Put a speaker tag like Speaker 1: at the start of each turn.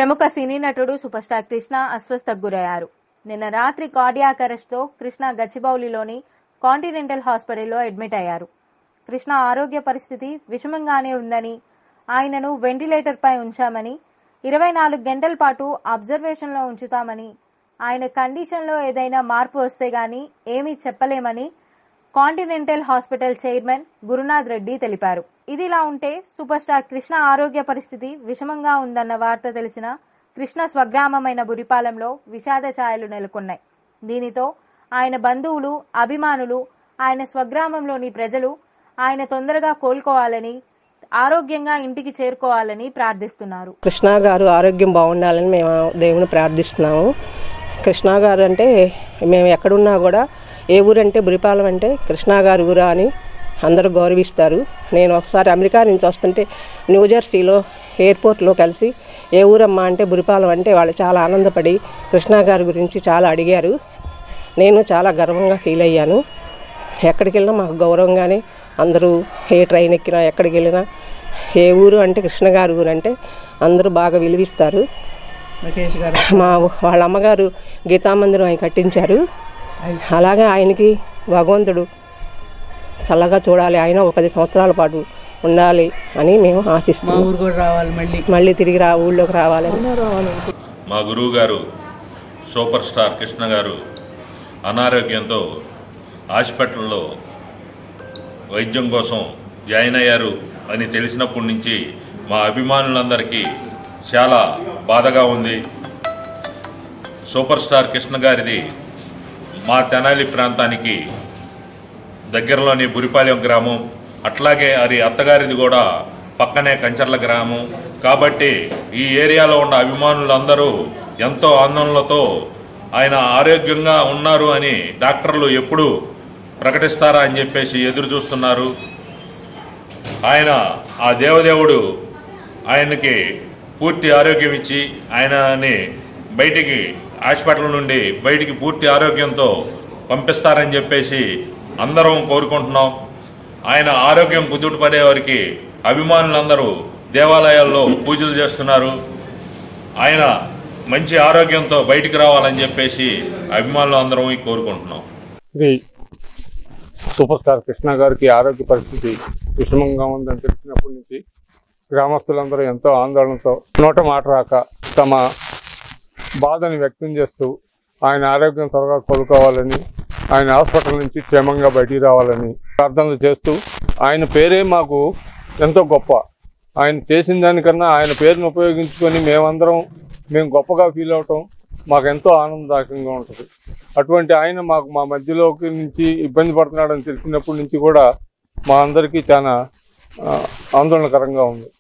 Speaker 1: ప్రముఖ సినీ నటుడు super star Krishna అస్వస్థకు గురయ్యారు నిన్న రాత్రి కార్డియాక్ అరెస్ట్ తో కృష్ణ గచ్చిబౌలిలోని కాంటినెంటల్ హాస్పిటల్లో అడ్మిట్ అయ్యారు కృష్ణ ఆరోగ్య పరిస్థితి విషమంగానే ఉందని ఆయనను వెంటిలేటర్ పై ఉంచామని ఇరవై నాలుగు గంటల పాటు అబ్జర్వేషన్ లో ఉంచుతామని ఆయన కండిషన్ లో ఏదైనా మార్పు వస్తే గాని ఏమీ చెప్పలేమని Continental Hospital chairman Gurunath Reddy తెలిపారు ఇదిలా ఉంటే సూపర్ స్టార్ కృష్ణ ఆరోగ్య పరిస్థితి విషమంగా ఉందన్న వార్త తెలిసిన కృష్ణ స్వగ్రామమైన బురిపాలెంలో విషాద ఛాయలు నెలకొన్నాయి దీనితో ఆయన బంధువులు అభిమానులు ఆయన స్వగ్రామంలోని ప్రజలు ఆయన తొందరగా కోలుకోవాలని ఆరోగ్యంగా ఇంటికి చేరుకోవాలని ప్రార్థిస్తున్నారు
Speaker 2: కృష్ణ గారు ఆరోగ్యం బాగుండాలని మేము దేవుని ప్రార్థిస్తున్నాము కృష్ణ గారు అంటే మేము ఎక్కడున్నా కూడా ఏ ఊరంటే బురిపాలెం అంటే కృష్ణ గారు ఊరా అని అందరూ గౌరవిస్తారు నేను ఒకసారి అమెరికా నుంచి వస్తుంటే న్యూజెర్సీలో ఎయిర్పోర్ట్లో కలిసి ఏ ఊరమ్మా అంటే బురిపాలెం అంటే వాళ్ళు చాలా ఆనందపడి కృష్ణ గారి గురించి చాలా అడిగారు నేను చాలా గర్వంగా ఫీల్ అయ్యాను ఎక్కడికి వెళ్ళినా మాకు గౌరవంగానే అందరూ ఏ ట్రైన్ ఎక్కినా ఎక్కడికి వెళ్ళినా ఏ ఊరు అంటే కృష్ణ గారి ఊరు అంటే అందరూ బాగా విలువిస్తారు మా వాళ్ళ అమ్మగారు గీతామందిరం ఆయన కట్టించారు అలాగే ఆయనకి భగవంతుడు చల్లగా చూడాలి ఆయన ఒక పది సంవత్సరాల పాటు ఉండాలి అని మేము ఆశిస్తున్నాం
Speaker 3: ఊరు కూడా రావాలి మళ్ళీ
Speaker 2: మళ్ళీ తిరిగి రా ఊళ్ళోకి రావాలని
Speaker 4: మా గురువు గారు సూపర్ స్టార్ కృష్ణ గారు అనారోగ్యంతో హాస్పిటల్లో వైద్యం కోసం జాయిన్ అయ్యారు అని తెలిసినప్పటి నుంచి మా అభిమానులందరికీ చాలా బాధగా ఉంది సూపర్ స్టార్ కృష్ణ గారిది మా తెనాలి ప్రాంతానికి దగ్గరలోని బురిపాలెం గ్రామం అట్లాగే అది అత్తగారిది కూడా పక్కనే కంచర్ల గ్రామం కాబట్టి ఈ ఏరియాలో ఉన్న అభిమానులందరూ ఎంతో ఆందోళనలతో ఆయన ఆరోగ్యంగా ఉన్నారు అని డాక్టర్లు ఎప్పుడు ప్రకటిస్తారా అని చెప్పేసి ఎదురు చూస్తున్నారు ఆయన ఆ దేవదేవుడు ఆయనకి పూర్తి ఆరోగ్యం ఇచ్చి ఆయనని బయటికి హాస్పిటల్ నుండి బయటికి పూర్తి ఆరోగ్యంతో పంపిస్తారని చెప్పేసి అందరం కోరుకుంటున్నాం ఆయన ఆరోగ్యం కుదుటపడే వారికి అభిమానులందరూ దేవాలయాల్లో పూజలు చేస్తున్నారు ఆయన మంచి ఆరోగ్యంతో బయటికి రావాలని చెప్పేసి అభిమానులు అందరం కోరుకుంటున్నాం
Speaker 5: శ్రీ సూపర్ స్టార్ కృష్ణ గారికి ఆరోగ్య పరిస్థితి విషమంగా ఉందని తెలిసినప్పటి నుంచి గ్రామస్తులందరూ ఎంతో ఆందోళనతో నోట మాట రాక తమ బాధని వ్యక్తం చేస్తూ ఆయన ఆరోగ్యం త్వరగా కోలుకోవాలని ఆయన హాస్పిటల్ నుంచి క్షేమంగా బయటికి రావాలని ప్రార్థనలు చేస్తూ ఆయన పేరే మాకు ఎంతో గొప్ప ఆయన చేసిన దానికన్నా ఆయన పేరును ఉపయోగించుకొని మేమందరం మేము గొప్పగా ఫీల్ అవటం మాకు ఎంతో ఆనందదాయకంగా ఉంటుంది అటువంటి ఆయన మాకు మా మధ్యలోకి నుంచి ఇబ్బంది పడుతున్నాడని తెలిసినప్పటి నుంచి కూడా మా అందరికీ చాలా ఆ, ఆందోళనకరంగా ఉంది